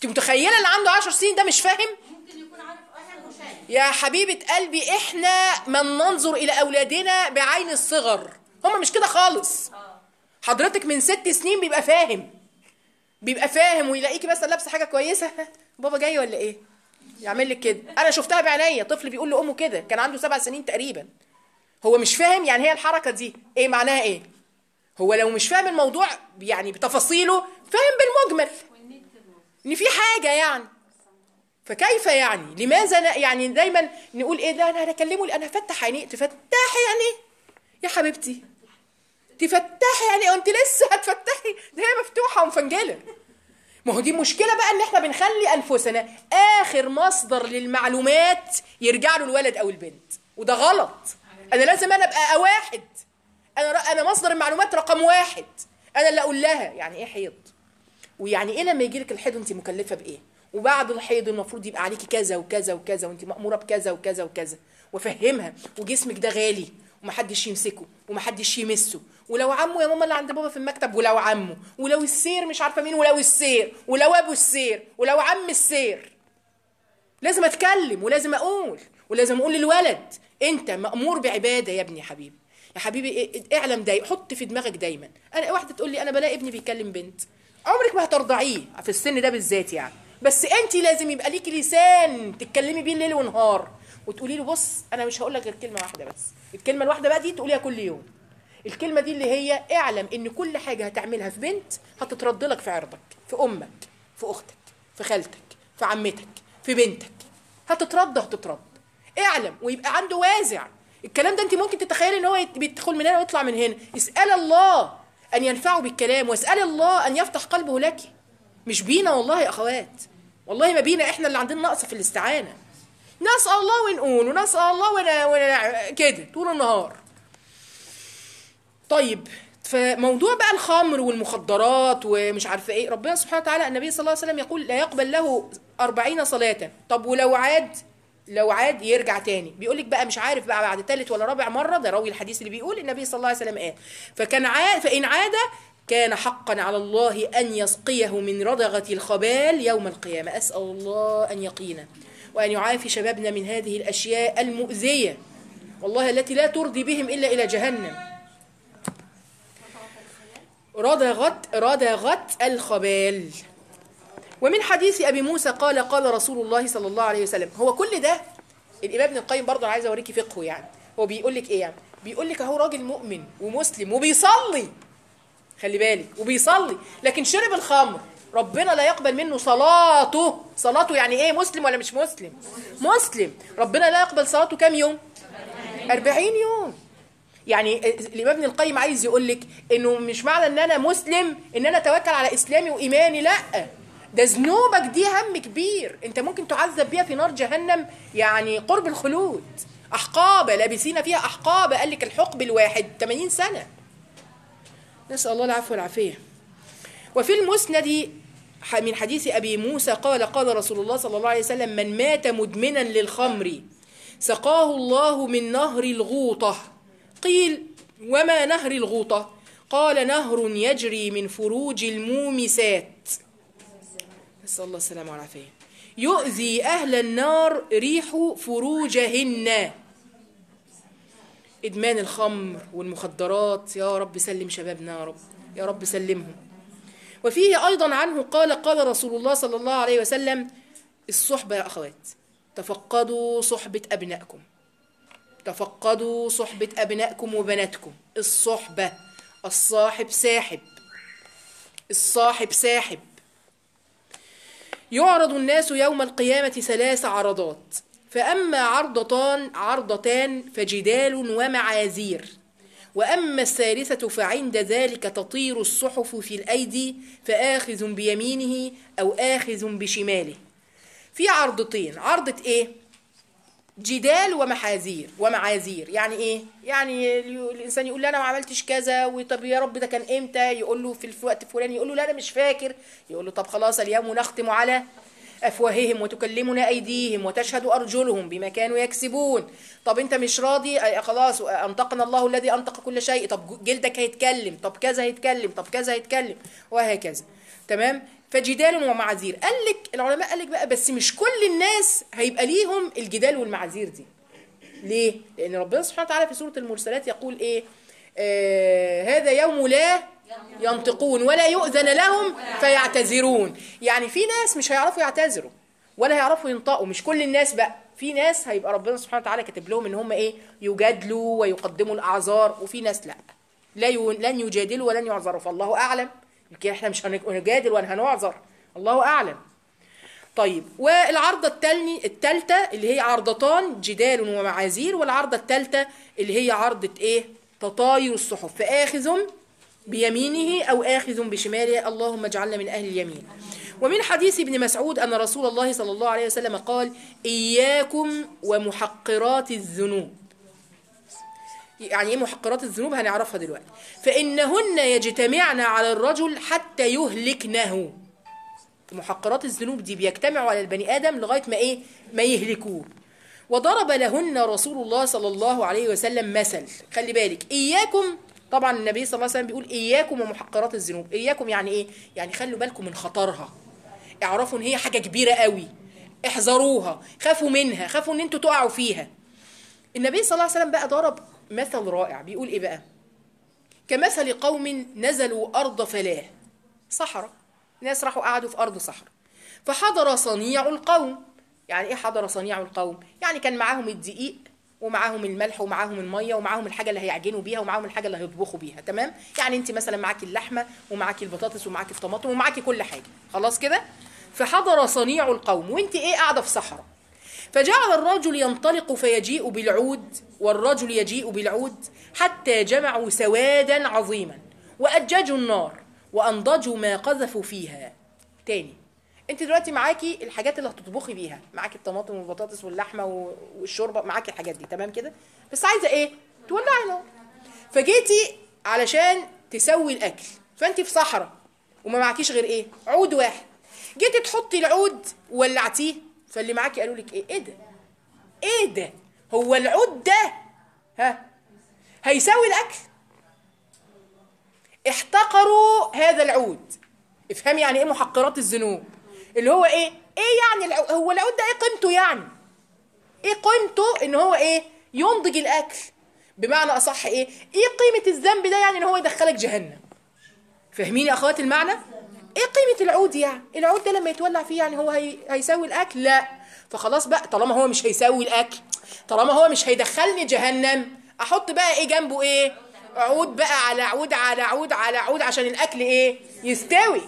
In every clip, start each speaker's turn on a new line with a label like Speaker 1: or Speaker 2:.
Speaker 1: انت متخيله اللي عنده 10 سنين ده مش فاهم
Speaker 2: ممكن يكون عارف اخر مشاهد
Speaker 1: يا حبيبه قلبي احنا من ننظر الى اولادنا بعين الصغر هم مش كده خالص
Speaker 2: اه
Speaker 1: حضرتك من ست سنين بيبقى فاهم بيبقى فاهم ويلاقيكي مثلا لابسه حاجه كويسه بابا جاي ولا ايه يعمل لك كده انا شفتها بعينيا طفل بيقول لامه كده كان عنده سبع سنين تقريبا هو مش فاهم يعني هي الحركه دي ايه معناها ايه هو لو مش فاهم الموضوع يعني بتفاصيله فاهم بالمجمل ان في حاجه يعني فكيف يعني لماذا ن- يعني دايما نقول ايه ده انا هكلمه انا هفتح عينيه تفتحي يعني يا حبيبتي تفتحي يعني وانت لسه هتفتحي ده هي مفتوحه ومفنجله ما هو دي مشكله بقى ان احنا بنخلي انفسنا اخر مصدر للمعلومات يرجع له الولد او البنت وده غلط انا لازم انا ابقى واحد انا ر- انا مصدر المعلومات رقم واحد انا اللي اقول لها يعني ايه حيض ويعني ايه لما يجي لك الحيض انت مكلفه بايه وبعد الحيض المفروض يبقى عليكي كذا وكذا وكذا وانت ماموره بكذا وكذا وكذا وافهمها وجسمك ده غالي ومحدش يمسكه ومحدش يمسه ولو عمه يا ماما اللي عند بابا في المكتب ولو عمه ولو السير مش عارفه مين ولو السير ولو ابو السير ولو عم السير لازم اتكلم ولازم اقول ولازم اقول للولد انت مامور بعباده يا ابني يا حبيبي يا حبيبي إيه- اعلم داي حط في دماغك دايما انا واحده تقول لي انا بلاقي ابني بيكلم بنت عمرك ما هترضعيه في السن ده بالذات يعني بس انت لازم يبقى ليكي لسان تتكلمي بيه ليل ونهار وتقولي له بص انا مش هقول لك غير كلمه واحده بس الكلمه الواحده بقى دي تقوليها كل يوم الكلمه دي اللي هي اعلم ان كل حاجه هتعملها في بنت هتترد لك في عرضك في امك في اختك في خالتك في عمتك في بنتك هتترد هتترد اعلم ويبقى عنده وازع الكلام ده انت ممكن تتخيلي ان هو يت- بيدخل من هنا ويطلع من هنا اسال الله ان ينفعه بالكلام واسال الله ان يفتح قلبه لك مش بينا والله يا اخوات والله ما بينا احنا اللي عندنا نقص في الاستعانه نسال الله ونقول ونسال الله ون... ون... كده طول النهار طيب فموضوع بقى الخمر والمخدرات ومش عارفه ايه ربنا سبحانه وتعالى النبي صلى الله عليه وسلم يقول لا يقبل له أربعين صلاة طب ولو عاد لو عاد يرجع تاني بيقول لك بقى مش عارف بقى بعد ثالث ولا رابع مره ده راوي الحديث اللي بيقول النبي صلى الله عليه وسلم قال فكان عاد فان عاد كان حقا على الله ان يسقيه من ردغه الخبال يوم القيامه اسال الله ان يقينا وان يعافي شبابنا من هذه الاشياء المؤذيه والله التي لا ترضي بهم الا الى جهنم ردغت ردغت الخبال ومن حديث ابي موسى قال قال رسول الله صلى الله عليه وسلم هو كل ده الامام ابن القيم برضه انا عايز اوريكي فقهه يعني هو بيقول لك ايه يعني بيقول لك اهو راجل مؤمن ومسلم وبيصلي خلي بالك وبيصلي لكن شرب الخمر ربنا لا يقبل منه صلاته صلاته يعني ايه مسلم ولا مش مسلم مسلم ربنا لا يقبل صلاته كام يوم أربعين يوم يعني الإمام ابن القيم عايز يقول لك إنه مش معنى إن أنا مسلم إن أنا أتوكل على إسلامي وإيماني لأ ده ذنوبك دي هم كبير أنت ممكن تعذب بيها في نار جهنم يعني قرب الخلود أحقابة لابسين فيها أحقابة قال لك الحقب الواحد 80 سنة نسأل الله العفو والعافية وفي المسند من حديث أبي موسى قال قال رسول الله صلى الله عليه وسلم من مات مدمنا للخمر سقاه الله من نهر الغوطة قيل وما نهر الغوطة قال نهر يجري من فروج المومسات نسأل الله السلامة والعافية يؤذي أهل النار ريح فروجهن إدمان الخمر والمخدرات يا رب سلم شبابنا يا رب يا رب سلمهم وفيه أيضا عنه قال قال رسول الله صلى الله عليه وسلم الصحبة يا أخوات تفقدوا صحبة أبنائكم تفقدوا صحبة أبنائكم وبناتكم الصحبة الصاحب ساحب الصاحب ساحب يعرض الناس يوم القيامة ثلاث عرضات فأما عرضتان عرضتان فجدال ومعاذير وأما الثالثة فعند ذلك تطير الصحف في الأيدي فآخذ بيمينه أو آخذ بشماله في عرضتين عرضة إيه؟ جدال ومحاذير ومعاذير يعني ايه يعني الانسان يقول لا انا ما عملتش كذا وطب يا رب ده كان امتى يقول له في الوقت الفلاني يقول له لا انا مش فاكر يقول له طب خلاص اليوم نختم على افواههم وتكلمنا ايديهم وتشهد ارجلهم بما كانوا يكسبون طب انت مش راضي خلاص انطقنا الله الذي انطق كل شيء طب جلدك هيتكلم طب كذا هيتكلم طب كذا هيتكلم وهكذا تمام فجدال ومعاذير قال لك العلماء قال لك بقى بس مش كل الناس هيبقى ليهم الجدال والمعاذير دي ليه لان ربنا سبحانه وتعالى في سوره المرسلات يقول ايه آه هذا يوم لا ينطقون ولا يؤذن لهم فيعتذرون يعني في ناس مش هيعرفوا يعتذروا ولا هيعرفوا ينطقوا مش كل الناس بقى في ناس هيبقى ربنا سبحانه وتعالى كاتب لهم ان هم ايه يجادلوا ويقدموا الاعذار وفي ناس لا لا ي... لن يجادلوا ولن يعذروا فالله اعلم يمكن احنا مش هنجادل ولا هنعذر الله اعلم طيب والعرضة التالني التالتة اللي هي عرضتان جدال ومعاذير والعرضة التالتة اللي هي عرضة ايه تطاير الصحف فآخذ بيمينه أو آخذ بشماله اللهم اجعلنا من أهل اليمين ومن حديث ابن مسعود أن رسول الله صلى الله عليه وسلم قال إياكم ومحقرات الذنوب يعني ايه محقرات الذنوب هنعرفها دلوقتي فإنهن يجتمعن على الرجل حتى يهلكنه محقرات الذنوب دي بيجتمعوا على البني آدم لغاية ما إيه ما يهلكوه وضرب لهن رسول الله صلى الله عليه وسلم مثل خلي بالك إياكم طبعا النبي صلى الله عليه وسلم بيقول إياكم ومحقرات الذنوب إياكم يعني إيه يعني خلوا بالكم من خطرها اعرفوا إن هي حاجة كبيرة قوي احذروها خافوا منها خافوا إن انتوا تقعوا فيها النبي صلى الله عليه وسلم بقى ضرب مثل رائع بيقول إيه بقى كمثل قوم نزلوا أرض فلاه صحراء ناس راحوا قعدوا في أرض صحراء فحضر صنيع القوم يعني إيه حضر صنيع القوم يعني كان معاهم الدقيق ومعاهم الملح ومعاهم الميه ومعاهم الحاجه اللي هيعجنوا بيها ومعاهم الحاجه اللي هيطبخوا بيها تمام يعني انت مثلا معاكي اللحمه ومعاكي البطاطس ومعاكي الطماطم ومعاكي كل حاجه خلاص كده فحضر صنيع القوم وانت ايه قاعده في صحراء فجعل الرجل ينطلق فيجيء بالعود والرجل يجيء بالعود حتى جمعوا سوادا عظيما وأججوا النار وأنضجوا ما قذفوا فيها تاني انت دلوقتي معاكي الحاجات اللي هتطبخي بيها معاكي الطماطم والبطاطس واللحمه و- والشوربه معاكي الحاجات دي تمام كده بس عايزه ايه تولعي نار فجيتي علشان تسوي الاكل فانت في صحراء وما معكيش غير ايه عود واحد جيتي تحطي العود وولعتيه فاللي معاكي قالوا لك ايه ايه ده ايه ده هو العود ده ها هيساوي الاكل احتقروا هذا العود افهمي يعني ايه محقرات الذنوب اللي هو ايه ايه يعني العود هو العود ده ايه قيمته يعني ايه قيمته ان هو ايه ينضج الاكل بمعنى اصح ايه ايه قيمه الذنب ده يعني ان هو يدخلك جهنم فاهمين يا اخوات المعنى ايه قيمه العود يعني العود ده لما يتولع فيه يعني هو هي... هيساوي الاكل لا فخلاص بقى طالما هو مش هيساوي الاكل طالما هو مش هيدخلني جهنم احط بقى ايه جنبه ايه عود بقى على عود على عود على عود عشان الاكل ايه يستوي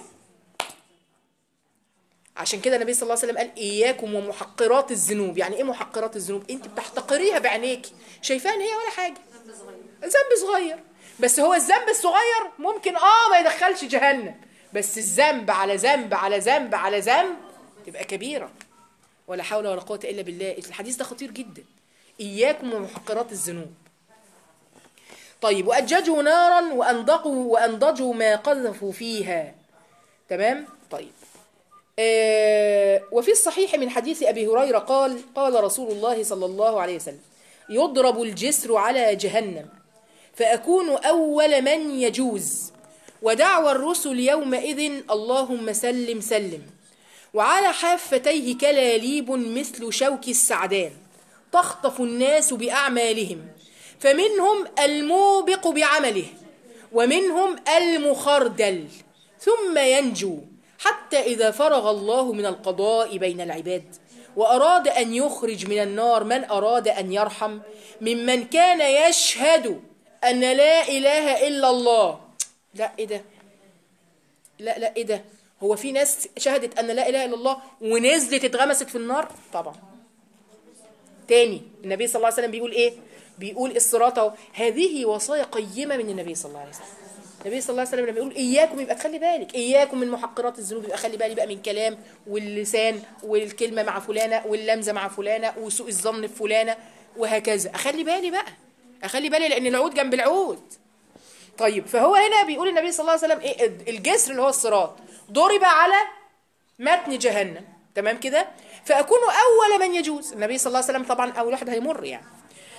Speaker 1: عشان كده النبي صلى الله عليه وسلم قال اياكم ومحقرات الذنوب يعني ايه محقرات الذنوب انت بتحتقريها بعينيكي شايفاها ان هي ولا حاجه ذنب صغير بس هو الذنب الصغير ممكن اه ما يدخلش جهنم بس الذنب على ذنب على ذنب على ذنب تبقى كبيره ولا حول ولا قوه الا بالله الحديث ده خطير جدا اياكم ومحقرات الذنوب طيب وأججوا نارا وأنضقوا وأنضجوا ما قذفوا فيها تمام طيب آه وفي الصحيح من حديث أبي هريرة قال قال رسول الله صلى الله عليه وسلم يضرب الجسر على جهنم فأكون أول من يجوز ودعوى الرسل يومئذ اللهم سلم سلم وعلى حافتيه كلاليب مثل شوك السعدان تخطف الناس بأعمالهم فمنهم الموبق بعمله ومنهم المخردل ثم ينجو حتى إذا فرغ الله من القضاء بين العباد وأراد أن يخرج من النار من أراد أن يرحم ممن كان يشهد أن لا إله إلا الله لا إيه ده لا لا إيه ده هو في ناس شهدت أن لا إله إلا الله ونزلت اتغمست في النار طبعا تاني النبي صلى الله عليه وسلم بيقول ايه بيقول الصراط اهو هذه وصايا قيمه من النبي صلى الله عليه وسلم النبي صلى الله عليه وسلم لما يقول اياكم يبقى تخلي بالك اياكم من محقرات الذنوب يبقى خلي بالي بقى من كلام واللسان والكلمه مع فلانه واللمزه مع فلانه وسوء الظن في فلانه وهكذا اخلي بالي بقى اخلي بالي لان العود جنب العود طيب فهو هنا بيقول النبي صلى الله عليه وسلم ايه الجسر اللي هو الصراط ضرب على متن جهنم تمام كده فاكون اول من يجوز النبي صلى الله عليه وسلم طبعا اول واحد هيمر يعني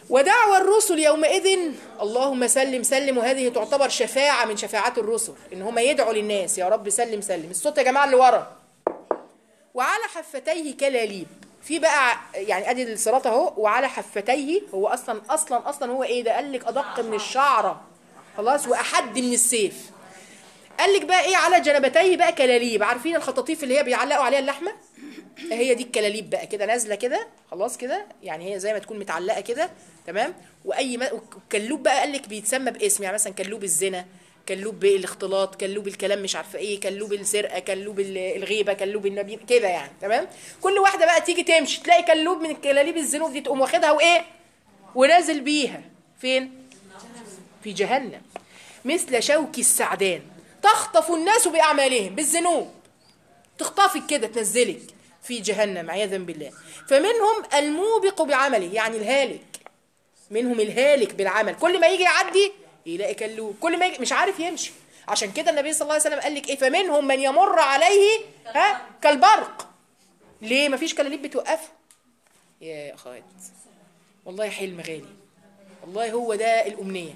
Speaker 1: ودعوى الرسل يومئذ اللهم سلم سلم وهذه تعتبر شفاعة من شفاعات الرسل إن هم يدعوا للناس يا رب سلم سلم الصوت يا جماعة اللي ورا وعلى حفتيه كلاليب في بقى يعني ادي الصراط اهو وعلى حفتيه هو اصلا اصلا اصلا هو ايه ده قال لك ادق من الشعره خلاص واحد من السيف قال لك بقى ايه على جنبتيه بقى كلاليب عارفين الخطاطيف اللي هي بيعلقوا عليها اللحمه هي دي الكلاليب بقى كده نازله كده خلاص كده يعني هي زي ما تكون متعلقه كده تمام واي ما كلوب بقى قال لك بيتسمى باسم يعني مثلا كلوب الزنا كلوب الاختلاط كلوب الكلام مش عارفه ايه كلوب السرقه كلوب ال- الغيبه كلوب النبي كده يعني تمام كل واحده بقى تيجي تمشي تلاقي كلوب من الكلاليب الذنوب دي تقوم واخدها وايه ونازل بيها فين في جهنم مثل شوك السعدان تخطف الناس باعمالهم بالذنوب تخطفك كده تنزلك في جهنم عياذا بالله فمنهم الموبق بعمله يعني الهالك منهم الهالك بالعمل كل ما يجي يعدي يلاقي كلوب كل ما يجي مش عارف يمشي عشان كده النبي صلى الله عليه وسلم قال لك ايه فمنهم من يمر عليه ها كالبرق ليه مفيش كلاليب بتوقفه يا اخوات والله حلم غالي والله هو ده الامنيه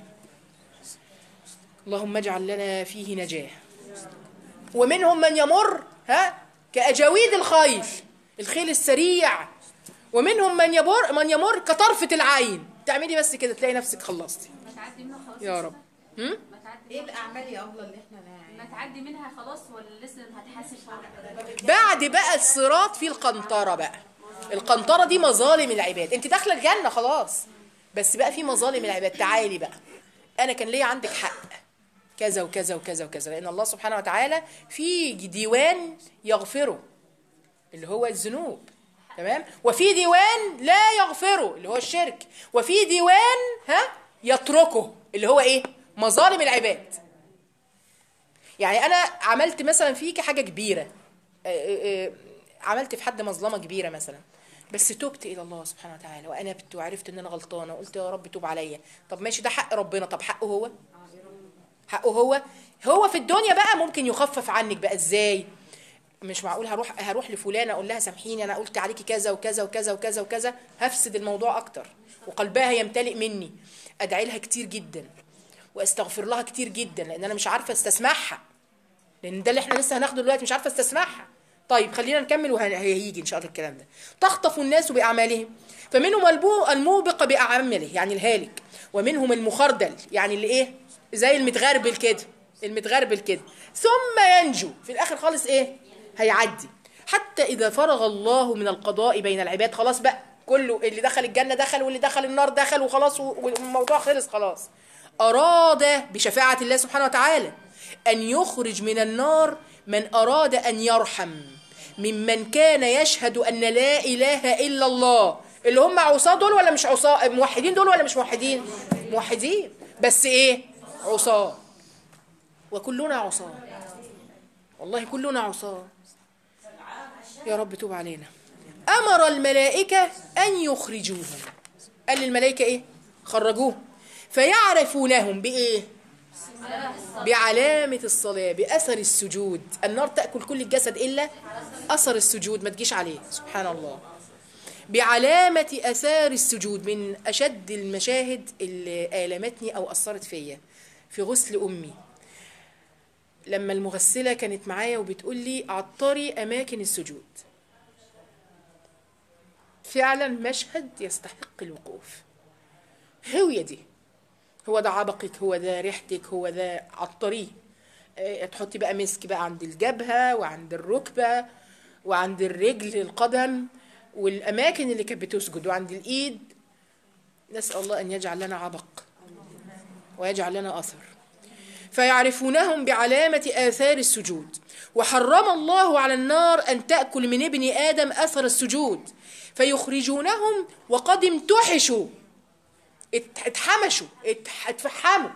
Speaker 1: اللهم اجعل لنا فيه نجاه ومنهم من يمر ها كأجاويد الخيل الخيل السريع ومنهم من يمر من يمر كطرفة العين تعملي بس كده تلاقي نفسك خلصتي
Speaker 3: ما تعدي منها خلاص
Speaker 1: يا رب هم؟
Speaker 3: ما تعدي
Speaker 2: ايه الاعمال يا الله اللي احنا
Speaker 3: ما تعدي منها خلاص ولا لسه هتحاسب فوق
Speaker 1: بعد بقى الصراط في القنطرة بقى القنطرة دي مظالم العباد انت داخلة الجنة خلاص بس بقى في مظالم العباد تعالي بقى انا كان ليا عندك حق كذا وكذا وكذا وكذا لان الله سبحانه وتعالى في ديوان يغفره اللي هو الذنوب تمام وفي ديوان لا يغفره اللي هو الشرك وفي ديوان ها يتركه اللي هو ايه مظالم العباد يعني انا عملت مثلا فيك حاجه كبيره آه، آه، آه، عملت في حد مظلمه كبيره مثلا بس تبت الى الله سبحانه وتعالى وانبت وعرفت ان انا غلطانه وقلت يا رب توب عليا طب ماشي ده حق ربنا طب حقه هو حقه هو هو في الدنيا بقى ممكن يخفف عنك بقى ازاي مش معقول هروح هروح لفلانه اقول لها سامحيني انا قلت عليكي كذا وكذا وكذا وكذا وكذا هفسد الموضوع اكتر وقلبها يمتلئ مني ادعي لها كتير جدا واستغفر لها كتير جدا لان انا مش عارفه استسمعها لان ده اللي احنا لسه هناخده دلوقتي مش عارفه استسمعها طيب خلينا نكمل وهيجي ان شاء الله الكلام ده تخطف الناس باعمالهم فمنهم البو- الموبق باعماله يعني الهالك ومنهم المخردل يعني اللي ايه زي المتغربل كده المتغربل كده ثم ينجو في الاخر خالص ايه هيعدي حتى اذا فرغ الله من القضاء بين العباد خلاص بقى كله اللي دخل الجنه دخل واللي دخل النار دخل وخلاص و- والموضوع خلص خلاص اراد بشفاعه الله سبحانه وتعالى أن يخرج من النار من أراد أن يرحم ممن كان يشهد أن لا إله إلا الله اللي هم عصاة دول ولا مش عصاة موحدين دول ولا مش موحدين موحدين بس إيه عصاة وكلنا عصاة والله كلنا عصاة يا رب توب علينا أمر الملائكة أن يخرجوهم قال للملائكة إيه خرجوه فيعرفونهم بإيه بعلامة الصلاة بأثر السجود النار تأكل كل الجسد إلا أثر السجود ما تجيش عليه سبحان الله بعلامة أثار السجود من أشد المشاهد اللي آلمتني أو أثرت فيا في غسل أمي لما المغسلة كانت معايا وبتقول لي عطري أماكن السجود فعلا مشهد يستحق الوقوف هوية دي هو ده عبقك هو ده ريحتك هو ده عطريه آه، تحطي بقى مسك بقى عند الجبهة وعند الركبة وعند الرجل القدم والأماكن اللي كانت بتسجد وعند الإيد نسأل الله أن يجعل لنا عبق ويجعل لنا أثر فيعرفونهم بعلامة آثار السجود وحرم الله على النار أن تأكل من ابن آدم أثر السجود فيخرجونهم وقد امتحشوا ات- اتحمشوا اتح- اتفحموا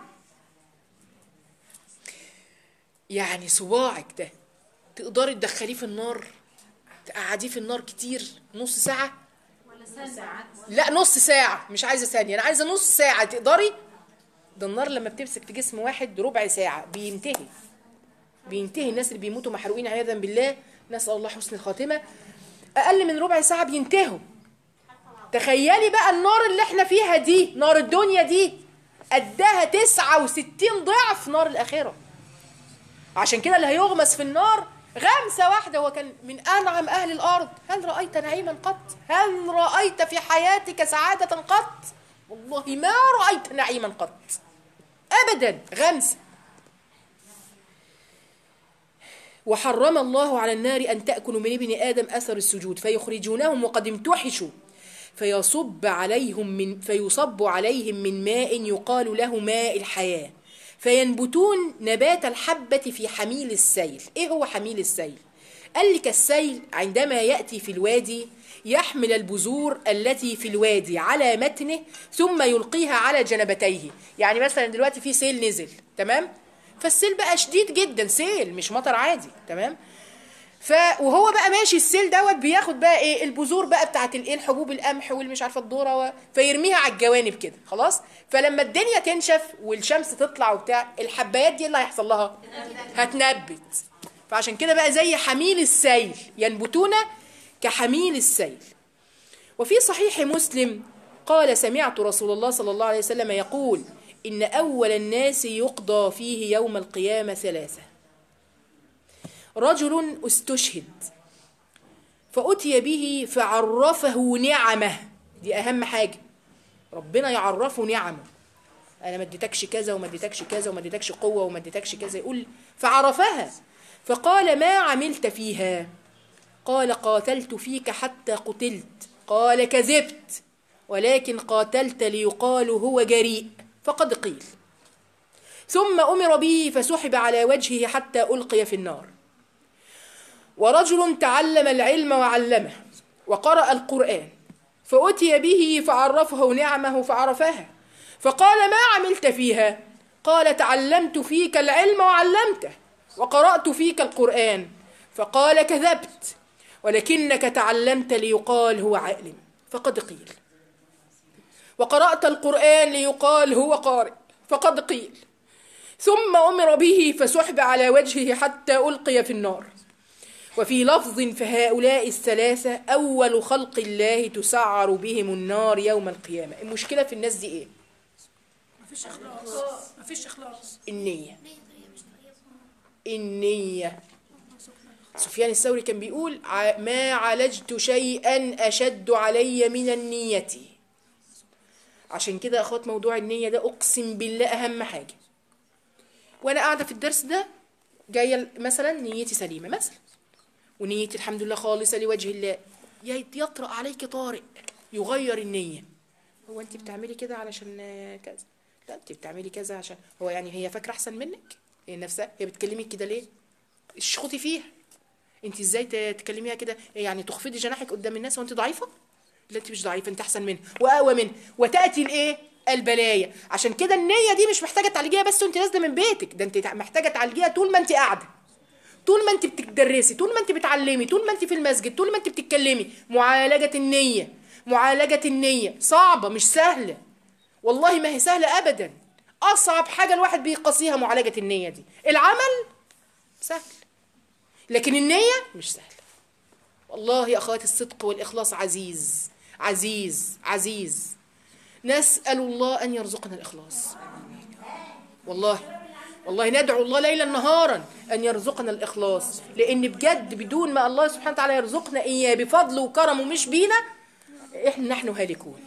Speaker 1: يعني صباعك ده تقدري تدخليه في النار تقعديه في النار كتير نص ساعة
Speaker 3: ولا ساعة
Speaker 1: لا نص ساعة مش عايزة ثانية أنا عايزة نص ساعة تقدري ده النار لما بتمسك في جسم واحد ربع ساعة بينتهي بينتهي الناس اللي بيموتوا محروقين عياذا بالله نسأل الله حسن الخاتمة أقل من ربع ساعة بينتهوا تخيلي بقى النار اللي احنا فيها دي نار الدنيا دي قدها 69 ضعف نار الآخرة عشان كده اللي هيغمس في النار غمسة واحدة هو كان من أنعم أهل الأرض هل رأيت نعيما قط هل رأيت في حياتك سعادة قط والله ما رأيت نعيما قط أبدا غمسة وحرم الله على النار أن تأكل من ابن آدم أثر السجود فيخرجونهم وقد امتحشوا فيصب عليهم من فيصب عليهم من ماء يقال له ماء الحياة فينبتون نبات الحبة في حميل السيل إيه هو حميل السيل؟ قال لك السيل عندما يأتي في الوادي يحمل البذور التي في الوادي على متنه ثم يلقيها على جنبتيه يعني مثلا دلوقتي في سيل نزل تمام فالسيل بقى شديد جدا سيل مش مطر عادي تمام ف وهو بقى ماشي السيل دوت بياخد بقى ايه البذور بقى بتاعت الايه الحبوب القمح والمش عارفه الذره و... فيرميها على الجوانب كده خلاص فلما الدنيا تنشف والشمس تطلع وبتاع الحبايات دي اللي هيحصل لها هتنبت فعشان كده بقى زي حميل السيل ينبتون كحميل السيل وفي صحيح مسلم قال سمعت رسول الله صلى الله عليه وسلم يقول إن أول الناس يقضى فيه يوم القيامة ثلاثة رجل استشهد فأتي به فعرفه نعمه دي أهم حاجة ربنا يعرفه نعمه أنا ما اديتكش كذا وما اديتكش كذا وما اديتكش قوة وما اديتكش كذا يقول فعرفها فقال ما عملت فيها قال قاتلت فيك حتى قتلت قال كذبت ولكن قاتلت ليقال هو جريء فقد قيل ثم أمر به فسحب على وجهه حتى ألقي في النار ورجل تعلم العلم وعلمه وقرأ القرآن فأتي به فعرفه نعمه فعرفها فقال ما عملت فيها قال تعلمت فيك العلم وعلمته وقرأت فيك القرآن فقال كذبت ولكنك تعلمت ليقال هو عالم فقد قيل وقرأت القرآن ليقال هو قارئ فقد قيل ثم أمر به فسحب على وجهه حتى ألقي في النار وفي لفظ فهؤلاء الثلاثة أول خلق الله تسعر بهم النار يوم القيامة المشكلة في الناس دي إيه؟
Speaker 4: مفيش اخلاص مفيش اخلاص
Speaker 1: النية النية سفيان الثوري كان بيقول ع- ما عالجت شيئا أشد علي من النية عشان كده يا أخوات موضوع النية ده أقسم بالله أهم حاجة وأنا قاعدة في الدرس ده جاية مثلا نيتي سليمة مثلا ونيتي الحمد لله خالصة لوجه الله يت- يطرأ عليك طارئ يغير النية هو انت بتعملي كده علشان آه، كذا لا انت بتعملي كذا عشان هو يعني هي فاكره احسن منك هي نفسها هي بتكلمك كده ليه اشخطي فيها انت ازاي ت- تكلميها كده يعني تخفضي جناحك قدام الناس وانت ضعيفه لا انت مش ضعيفه انت احسن منها واقوى منها وتاتي الايه البلايا عشان كده النيه دي مش محتاجه تعالجيها بس وانت نازله من بيتك ده انت محتاجه تعالجيها طول ما انت قاعده طول ما انت بتدرسي طول ما انت بتعلمي طول ما انت في المسجد طول ما انت بتتكلمي معالجه النيه معالجه النيه صعبه مش سهله والله ما هي سهله ابدا اصعب حاجه الواحد بيقاسيها معالجه النيه دي العمل سهل لكن النيه مش سهله والله يا اخواتي الصدق والاخلاص عزيز عزيز عزيز نسال الله ان يرزقنا الاخلاص والله والله ندعو الله ليلا نهارا ان يرزقنا الاخلاص لان بجد بدون ما الله سبحانه وتعالى يرزقنا اياه بفضله وكرمه مش بينا احنا نحن هالكون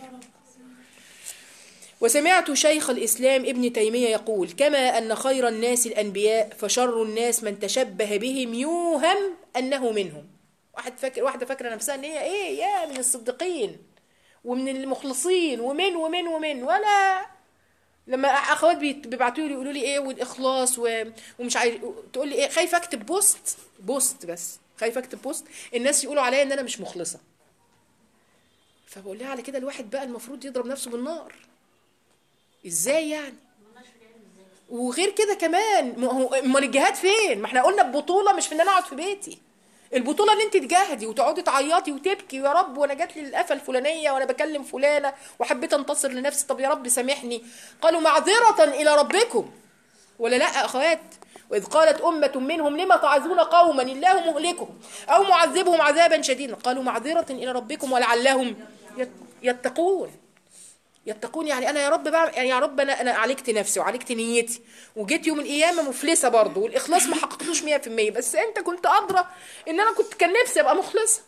Speaker 1: وسمعت شيخ الإسلام ابن تيمية يقول كما أن خير الناس الأنبياء فشر الناس من تشبه بهم يوهم أنه منهم واحد فاكر واحدة فاكرة نفسها أن هي إيه يا من الصديقين ومن المخلصين ومن ومن ومن ولا لما اخوات بيت- بيبعتوا لي يقولوا لي ايه والاخلاص و... ومش عايز تقول لي ايه خايفه اكتب بوست بوست بس خايفه اكتب بوست الناس يقولوا عليا ان انا مش مخلصه فبقول لها على كده الواحد بقى المفروض يضرب نفسه بالنار ازاي يعني وغير كده كمان ما هو امال الجهاد فين ما احنا قلنا البطوله مش في ان انا اقعد في بيتي البطوله ان انت تجاهدي وتقعدي تعيطي وتبكي يا رب وانا جات لي القفه الفلانيه وانا بكلم فلانه وحبيت انتصر لنفسي طب يا رب سامحني قالوا معذره الى ربكم ولا لا اخوات واذ قالت امه منهم لما تعظون قوما الله مهلكهم او معذبهم عذابا شديدا قالوا معذره الى ربكم ولعلهم يت... يتقون يتقون يعني انا يا رب بعمل يعني يا رب انا انا عالجت نفسي وعالجت نيتي وجيت يوم القيامه مفلسه برضه والاخلاص ما حققتوش 100% بس انت كنت ادرى ان انا كنت كان نفسي ابقى مخلصه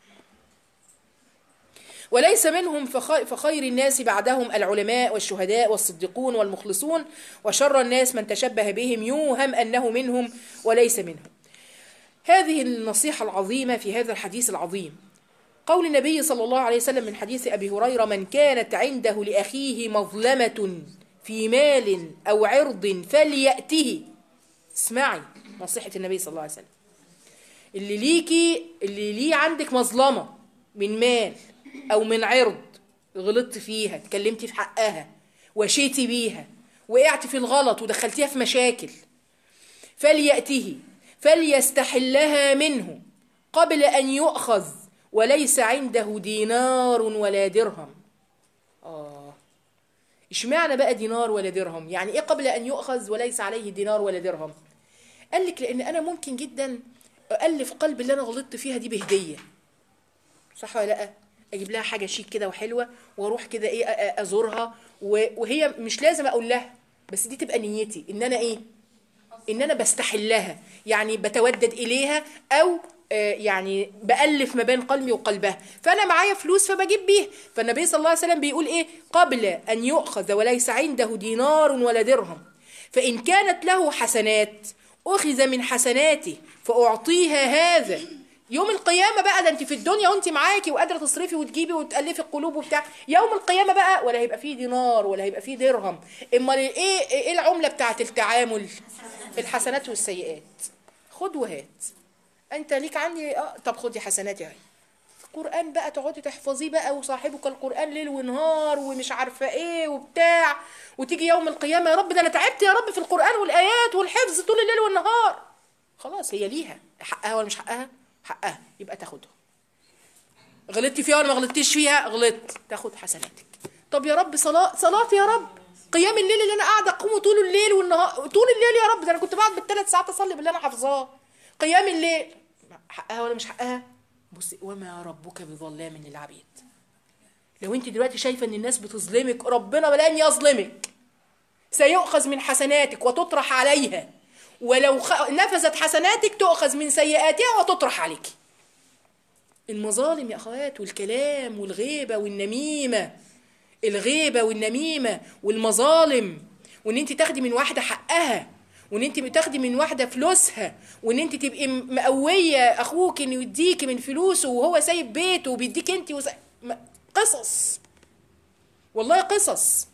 Speaker 1: وليس منهم فخ- فخير الناس بعدهم العلماء والشهداء والصديقون والمخلصون وشر الناس من تشبه بهم يوهم انه منهم وليس منهم هذه النصيحه العظيمه في هذا الحديث العظيم قول النبي صلى الله عليه وسلم من حديث أبي هريرة من كانت عنده لأخيه مظلمة في مال أو عرض فليأته اسمعي نصيحة النبي صلى الله عليه وسلم اللي ليكي اللي ليه عندك مظلمة من مال أو من عرض غلطت فيها اتكلمتي في حقها وشيتي بيها وقعت في الغلط ودخلتيها في مشاكل فليأته فليستحلها منه قبل أن يؤخذ وليس عنده دينار ولا درهم آه اشمعنى بقى دينار ولا درهم يعني ايه قبل أن يؤخذ وليس عليه دينار ولا درهم قال لك لأن أنا ممكن جدا ألف قلب اللي أنا غلطت فيها دي بهدية صح ولا لا اجيب لها حاجه شيك كده وحلوه واروح كده ايه أ- أ- ازورها و- وهي مش لازم اقول لها بس دي تبقى نيتي ان انا ايه ان انا بستحلها يعني بتودد اليها او آه، يعني بألف ما بين قلبي وقلبها فأنا معايا فلوس فبجيب بيها فالنبي صلى الله عليه وسلم بيقول إيه قبل أن يؤخذ وليس عنده دينار ولا درهم فإن كانت له حسنات أخذ من حسناته فأعطيها هذا يوم القيامة بقى ده انت في الدنيا وانت معاكي وقادرة تصرفي وتجيبي وتألفي القلوب وبتاع يوم القيامة بقى ولا هيبقى فيه دينار ولا هيبقى فيه درهم امال ايه ايه العملة بتاعت التعامل الحسنات والسيئات خد وهات انت ليك عندي اه طب خدي حسناتي اهي القرآن بقى تقعدي تحفظيه بقى وصاحبك القرآن ليل ونهار ومش عارفة ايه وبتاع وتيجي يوم القيامة يا رب ده انا تعبت يا رب في القرآن والآيات والحفظ طول الليل والنهار خلاص هي ليها حقها ولا مش حقها حقها يبقى تاخدها غلطتي فيها ولا ما غلطتيش فيها غلطت تاخد حسناتك طب يا رب صلاة صلاة يا رب قيام الليل اللي انا قاعده اقوم طول الليل والنهار طول الليل يا رب ده انا كنت بقعد بالثلاث ساعات اصلي باللي انا حافظاه قيام الليل حقها ولا مش حقها بصي وما ربك بظلام للعبيد لو انت دلوقتي شايفه ان الناس بتظلمك ربنا لن يظلمك سيؤخذ من حسناتك وتطرح عليها ولو خ... نفذت حسناتك تؤخذ من سيئاتها وتطرح عليك المظالم يا اخوات والكلام والغيبه والنميمه الغيبه والنميمه والمظالم وان انت تاخدي من واحده حقها وان انت بتاخدي من واحده فلوسها وان انت تبقي م- مقويه اخوك انه يديكي من فلوسه وهو سايب بيته وبيديك انت وس... م- قصص والله قصص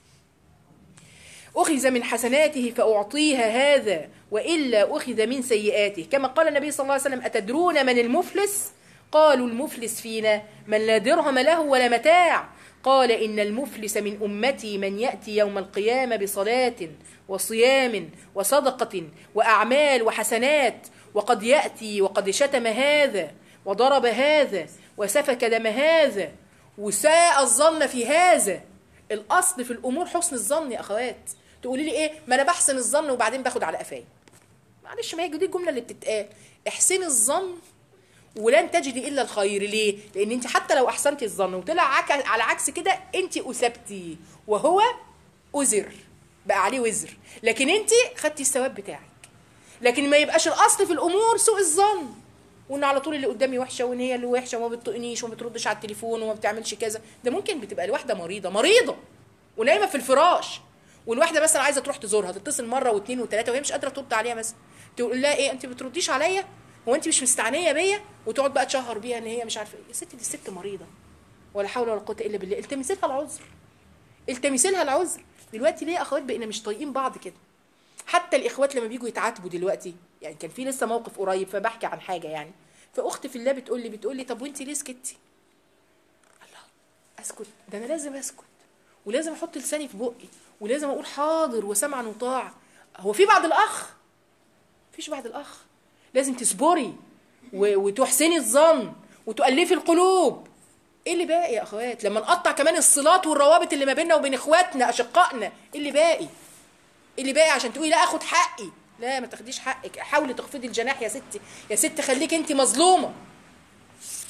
Speaker 1: أخذ من حسناته فأعطيها هذا وإلا أخذ من سيئاته كما قال النبي صلى الله عليه وسلم أتدرون من المفلس قالوا المفلس فينا من لا درهم له ولا متاع قال إن المفلس من أمتي من يأتي يوم القيامة بصلاة وصيام وصدقة وأعمال وحسنات وقد يأتي وقد شتم هذا وضرب هذا وسفك دم هذا وساء الظن في هذا الاصل في الامور حسن الظن يا اخوات تقولي لي ايه ما انا بحسن الظن وبعدين باخد على قفاي معلش ما هي دي الجمله اللي بتتقال احسني الظن ولن تجدي الا الخير ليه لان انت حتى لو احسنتي الظن وطلع عك... على عكس كده انت اثبتي وهو ازر بقى عليه وزر لكن انت خدتي الثواب بتاعك لكن ما يبقاش الاصل في الامور سوء الظن وان على طول اللي قدامي وحشه وان هي اللي وحشه وما بتطقنيش وما بتردش على التليفون وما بتعملش كذا ده ممكن بتبقى الواحده مريضه مريضه ونايمه في الفراش والواحده مثلا عايزه تروح تزورها تتصل مره واثنين وثلاثه وهي مش قادره ترد عليها مثلا تقول لها ايه انت بترديش عليا هو انت مش مستعنيه بيا وتقعد بقى تشهر بيها ان هي مش عارفه ايه يا ستي دي الست مريضه ولا حول ولا قوه الا بالله التمسي لها العذر التمسي لها العذر دلوقتي ليه يا اخوات بقينا مش طايقين بعض كده حتى الاخوات لما بيجوا يتعاتبوا دلوقتي يعني كان في لسه موقف قريب فبحكي عن حاجه يعني فاختي في الله بتقول لي بتقول لي طب وانت ليه سكتي الله اسكت ده انا لازم اسكت ولازم احط لساني في بقي ولازم اقول حاضر وسمعا وطاعه هو في بعد الاخ مفيش بعد الاخ لازم تصبري و- وتحسني الظن وتؤلفي القلوب ايه اللي باقي يا اخوات لما نقطع كمان الصلات والروابط اللي ما بيننا وبين اخواتنا اشقائنا ايه اللي باقي ايه اللي باقي عشان تقولي لا اخد حقي لا ما تاخديش حقك حاولي تخفضي الجناح يا ستي يا ست خليك انت مظلومه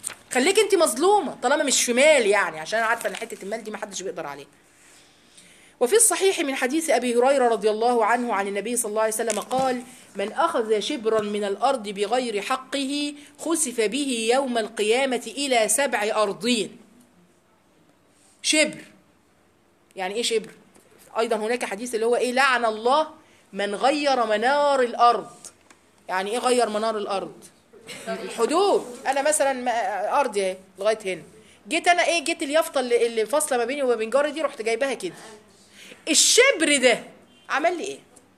Speaker 1: خليك انت مظلومه طالما مش في مال يعني عشان انا عارفه ان حته المال دي ما حدش بيقدر عليها وفي الصحيح من حديث ابي هريره رضي الله عنه عن النبي صلى الله عليه وسلم قال من اخذ شبرا من الارض بغير حقه خسف به يوم القيامه الى سبع ارضين شبر يعني ايه شبر ايضا هناك حديث اللي هو ايه لعن الله من غير منار الارض يعني ايه غير منار الارض الحدود انا مثلا ما- ارضي اهي لغايه هنا جيت انا ايه جيت اليافطه اللي, اللي فاصله ما بيني وما بين جاري دي رحت جايباها كده الشبر ده عمل لي ايه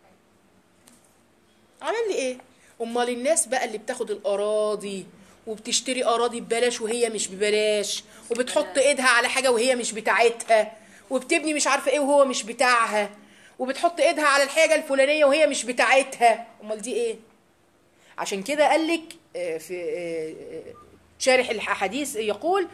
Speaker 1: عمل لي ايه امال الناس بقى اللي بتاخد الاراضي وبتشتري اراضي ببلاش وهي مش ببلاش وبتحط ايدها على حاجه وهي مش بتاعتها وبتبني مش عارفه ايه وهو مش بتاعها وبتحط ايدها على الحاجه الفلانيه وهي مش بتاعتها امال دي ايه عشان كده قال لك آه، في آه، آه، شارح الحديث يقول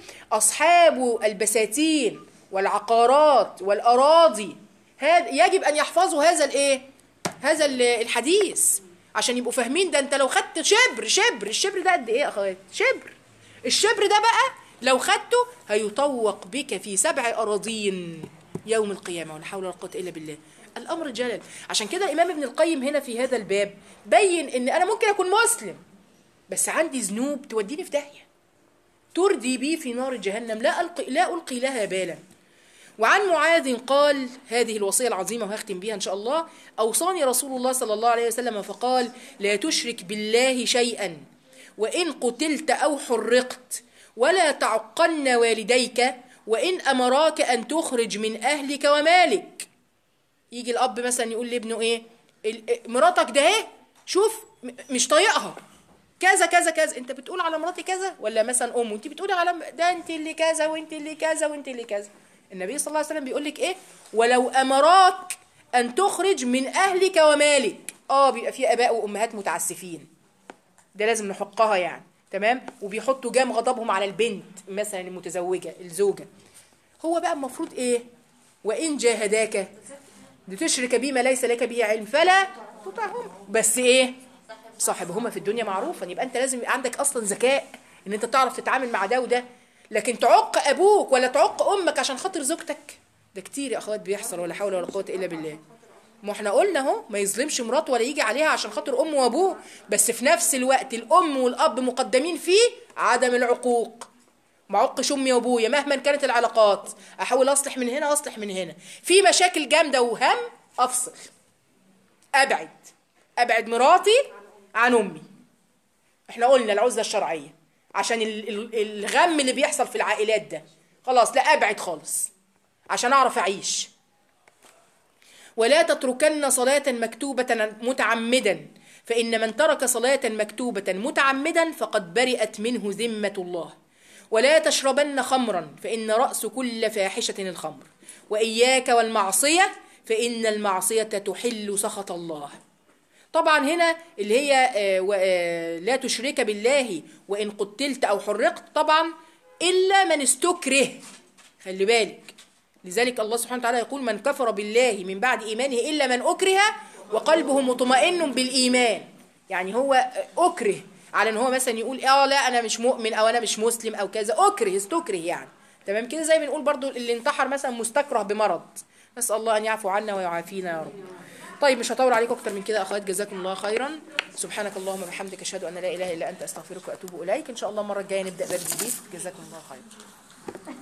Speaker 1: أصحاب البساتين والعقارات والأراضي هذا يجب أن يحفظوا هذا الإيه؟ هذا ال- الحديث عشان يبقوا فاهمين ده أنت لو خدت شبر شبر الشبر ده قد إيه يا أخوات؟ شبر الشبر ده بقى لو خدته هيطوق بك في سبع أراضين يوم القيامة ولا حول ولا قوة إلا بالله الأمر جلل عشان كده الإمام ابن القيم هنا في هذا الباب بين إن أنا ممكن أكون مسلم بس عندي ذنوب توديني في داهية تردي بي في نار جهنم لا ألقي, لا ألقي لها بالا وعن معاذ قال هذه الوصية العظيمة وهختم بها إن شاء الله أوصاني رسول الله صلى الله عليه وسلم فقال لا تشرك بالله شيئا وإن قتلت أو حرقت ولا تعقن والديك وإن أمراك أن تخرج من أهلك ومالك يجي الأب مثلا يقول لابنه إيه ال- مراتك ده إيه شوف م- مش طايقها كذا كذا كذا انت بتقول على مراتي كذا ولا مثلا ام انت بتقولي على م- ده انت اللي كذا وانت اللي كذا وانت اللي كذا النبي صلى الله عليه وسلم بيقول لك ايه ولو امراك ان تخرج من اهلك ومالك اه بيبقى في اباء وامهات متعسفين ده لازم نحقها يعني تمام وبيحطوا جام غضبهم على البنت مثلا المتزوجه الزوجه هو بقى المفروض ايه وان جاهداك لتشرك بما ليس لك به علم فلا تطعهم بس ايه صاحبهما في الدنيا معروفا يبقى انت لازم يبقى عندك اصلا ذكاء ان انت تعرف تتعامل مع ده وده لكن تعق ابوك ولا تعق امك عشان خاطر زوجتك ده كتير يا اخوات بيحصل ولا حول ولا قوه الا بالله ما احنا قلنا اهو ما يظلمش مراته ولا يجي عليها عشان خاطر امه وابوه بس في نفس الوقت الام والاب مقدمين فيه عدم العقوق ما عقش امي وابويا مهما كانت العلاقات احاول اصلح من هنا واصلح من هنا في مشاكل جامده وهم افصل ابعد ابعد مراتي عن امي احنا قلنا العزله الشرعيه عشان ال- ال- الغم اللي بيحصل في العائلات ده خلاص لا ابعد خالص عشان اعرف اعيش ولا تتركن صلاة مكتوبة متعمدا فإن من ترك صلاة مكتوبة متعمدا فقد برئت منه ذمة الله ولا تشربن خمرا فإن رأس كل فاحشة الخمر وإياك والمعصية فإن المعصية تحل سخط الله طبعا هنا اللي هي آه، و- آه، لا تشرك بالله وإن قتلت أو حرقت طبعا إلا من استكره خلي بالك لذلك الله سبحانه وتعالى يقول من كفر بالله من بعد إيمانه إلا من أكره وقلبه مطمئن بالإيمان يعني هو أكره على ان هو مثلا يقول اه لا انا مش مؤمن او انا مش مسلم او كذا اكره استكره يعني تمام كده زي ما بنقول برضو اللي انتحر مثلا مستكره بمرض نسال الله ان يعفو عنا ويعافينا يا رب طيب مش هطول عليكم اكتر من كده اخوات جزاكم الله خيرا سبحانك اللهم وبحمدك اشهد ان لا اله الا انت استغفرك واتوب اليك ان شاء الله المره الجايه نبدا باب جديد جزاكم الله خيرا